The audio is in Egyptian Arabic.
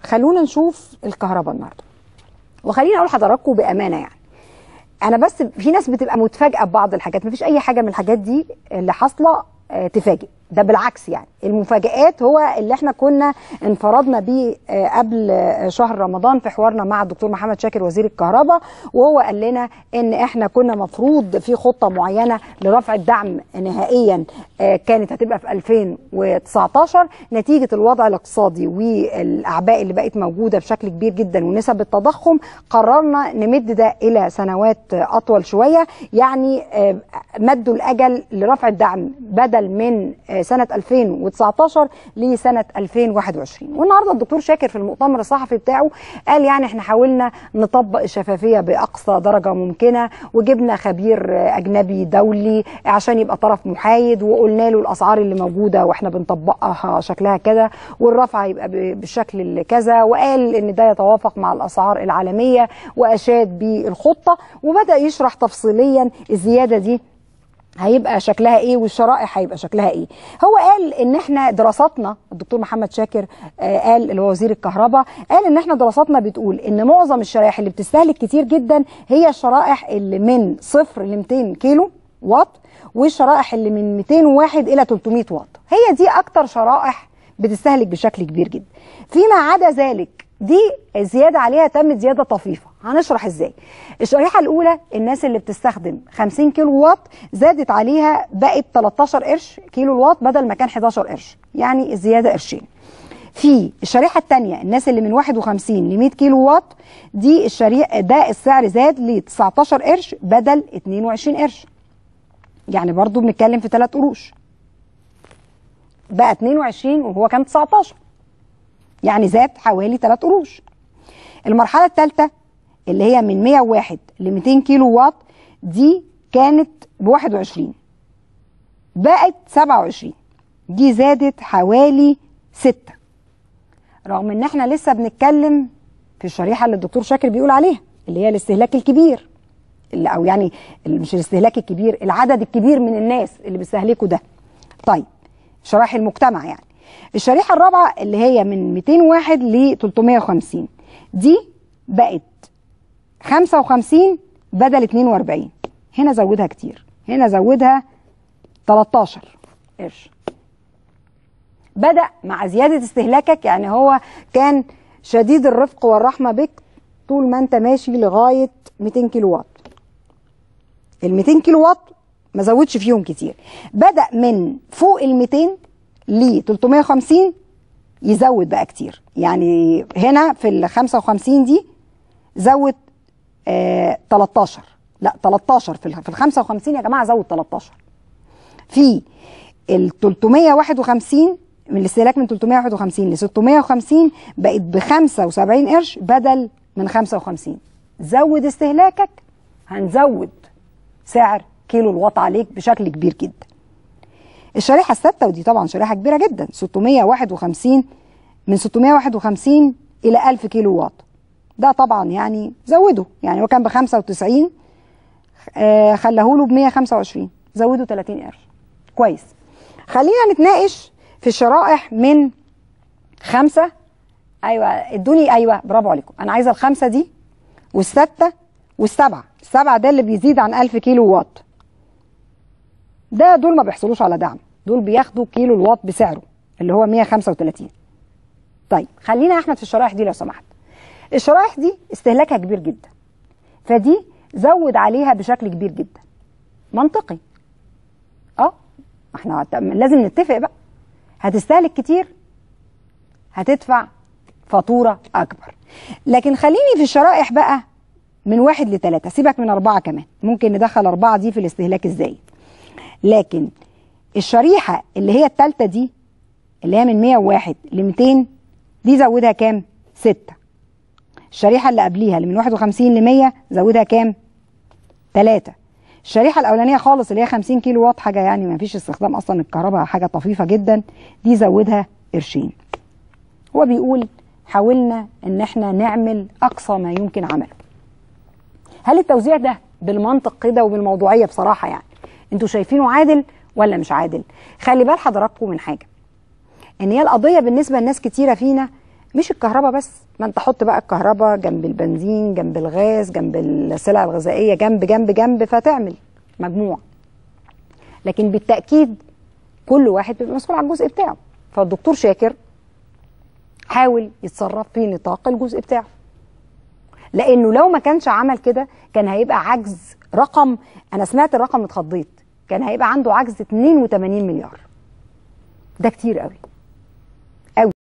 خلونا نشوف الكهرباء النهارده وخليني اقول لحضراتكم بامانه يعني انا بس في ناس بتبقى متفاجئه ببعض الحاجات مفيش اي حاجه من الحاجات دي اللي حاصله آه، تفاجئ ده بالعكس يعني المفاجآت هو اللي احنا كنا انفردنا بيه آه، قبل آه، شهر رمضان في حوارنا مع الدكتور محمد شاكر وزير الكهرباء وهو قال لنا ان احنا كنا مفروض في خطة معينة لرفع الدعم نهائيا آه، كانت هتبقى في 2019 نتيجة الوضع الاقتصادي والاعباء اللي بقت موجودة بشكل كبير جدا ونسب التضخم قررنا نمد ده الى سنوات آه، اطول شوية يعني آه، مدوا الاجل لرفع الدعم بدل من آه، سنة 2019 لسنة 2021 والنهارده الدكتور شاكر في المؤتمر الصحفي بتاعه قال يعني احنا حاولنا نطبق الشفافية بأقصى درجة ممكنة وجبنا خبير آه، أجنبي دولي عشان يبقى طرف محايد وقلنا له الأسعار اللي موجودة واحنا بنطبقها شكلها كذا والرفع يبقى ب- بالشكل اللي كذا وقال ان ده يتوافق مع الأسعار العالمية وأشاد بالخطة وبدأ يشرح تفصيليا الزيادة دي هيبقى شكلها ايه والشرائح هيبقى شكلها ايه هو قال ان احنا دراساتنا الدكتور محمد شاكر آه قال اللي هو وزير الكهرباء قال ان احنا دراساتنا بتقول ان معظم الشرائح اللي بتستهلك كتير جدا هي الشرائح اللي من صفر ل 200 كيلو واط والشرائح اللي من 201 الى 300 واط هي دي اكتر شرائح بتستهلك بشكل كبير جدا فيما عدا ذلك دي زيادة عليها تمت زيادة طفيفة هنشرح ازاي الشريحة الأولى الناس اللي بتستخدم 50 كيلو واط زادت عليها بقت 13 قرش كيلو واط بدل ما كان 11 قرش يعني الزيادة قرشين في الشريحة الثانية الناس اللي من 51 ل 100 كيلو واط دي الشريحة ده السعر زاد ل 19 قرش بدل 22 قرش يعني برضو بنتكلم في 3 قروش بقى 22 وهو كان 19 يعني زاد حوالي 3 قروش المرحلة الثالثة اللي هي من 101 ل 200 كيلو واط دي كانت ب 21 بقت 27 دي زادت حوالي 6 رغم ان احنا لسه بنتكلم في الشريحة اللي الدكتور شاكر بيقول عليها اللي هي الاستهلاك الكبير اللي او يعني اللي مش الاستهلاك الكبير العدد الكبير من الناس اللي بيستهلكوا ده طيب شرائح المجتمع يعني الشريحة الرابعة اللي هي من 201 ل 350 دي بقت 55 بدل 42 هنا زودها كتير هنا زودها 13 قرش بدأ مع زيادة استهلاكك يعني هو كان شديد الرفق والرحمة بك طول ما انت ماشي لغاية 200 كيلو واط ال 200 كيلو واط ما زودش فيهم كتير بدأ من فوق ال 200 ل 350 يزود بقى كتير يعني هنا في ال 55 دي زود آه 13 لا 13 في ال في ال 55 يا جماعه زود 13 في ال 351 من الاستهلاك من 351 ل 650 بقت ب 75 قرش بدل من 55 زود استهلاكك هنزود سعر كيلو الواط عليك بشكل كبير جدا الشريحه السادسه ودي طبعا شريحه كبيره جدا 651 من 651 الى 1000 كيلو واط ده طبعا يعني زوده يعني هو كان ب 95 آه خلاه له ب 125 زوده 30 قرش كويس خلينا نتناقش في الشرائح من خمسة ايوه ادوني ايوه برافو عليكم انا عايزه الخمسه دي والسته والسبعه السبعه ده اللي بيزيد عن 1000 كيلو واط ده دول ما بيحصلوش على دعم دول بياخدوا كيلو الواط بسعره اللي هو 135 طيب خلينا يا احمد في الشرائح دي لو سمحت الشرائح دي استهلاكها كبير جدا فدي زود عليها بشكل كبير جدا منطقي اه احنا لازم نتفق بقى هتستهلك كتير هتدفع فاتوره اكبر لكن خليني في الشرائح بقى من واحد لثلاثة سيبك من أربعة كمان ممكن ندخل أربعة دي في الاستهلاك إزاي لكن الشريحة اللي هي التالتة دي اللي هي من 101 ل 200 دي زودها كام؟ 6 الشريحة اللي قبليها اللي من 51 ل 100 زودها كام؟ 3 الشريحة الأولانية خالص اللي هي 50 كيلو واط حاجة يعني ما فيش استخدام أصلا الكهرباء حاجة طفيفة جدا دي زودها قرشين هو بيقول حاولنا إن احنا نعمل أقصى ما يمكن عمله هل التوزيع ده بالمنطق كده وبالموضوعية بصراحة يعني انتوا شايفينه عادل ولا مش عادل خلي بال حضراتكم من حاجة ان هي القضية بالنسبة لناس كتيرة فينا مش الكهرباء بس ما انت حط بقى الكهرباء جنب البنزين جنب الغاز جنب السلع الغذائيه جنب جنب جنب فتعمل مجموع لكن بالتاكيد كل واحد بيبقى مسؤول عن الجزء بتاعه فالدكتور شاكر حاول يتصرف في نطاق الجزء بتاعه لانه لو ما كانش عمل كده كان هيبقى عجز رقم انا سمعت الرقم اتخضيت كان هيبقى عنده عجز 82 مليار ده كتير قوي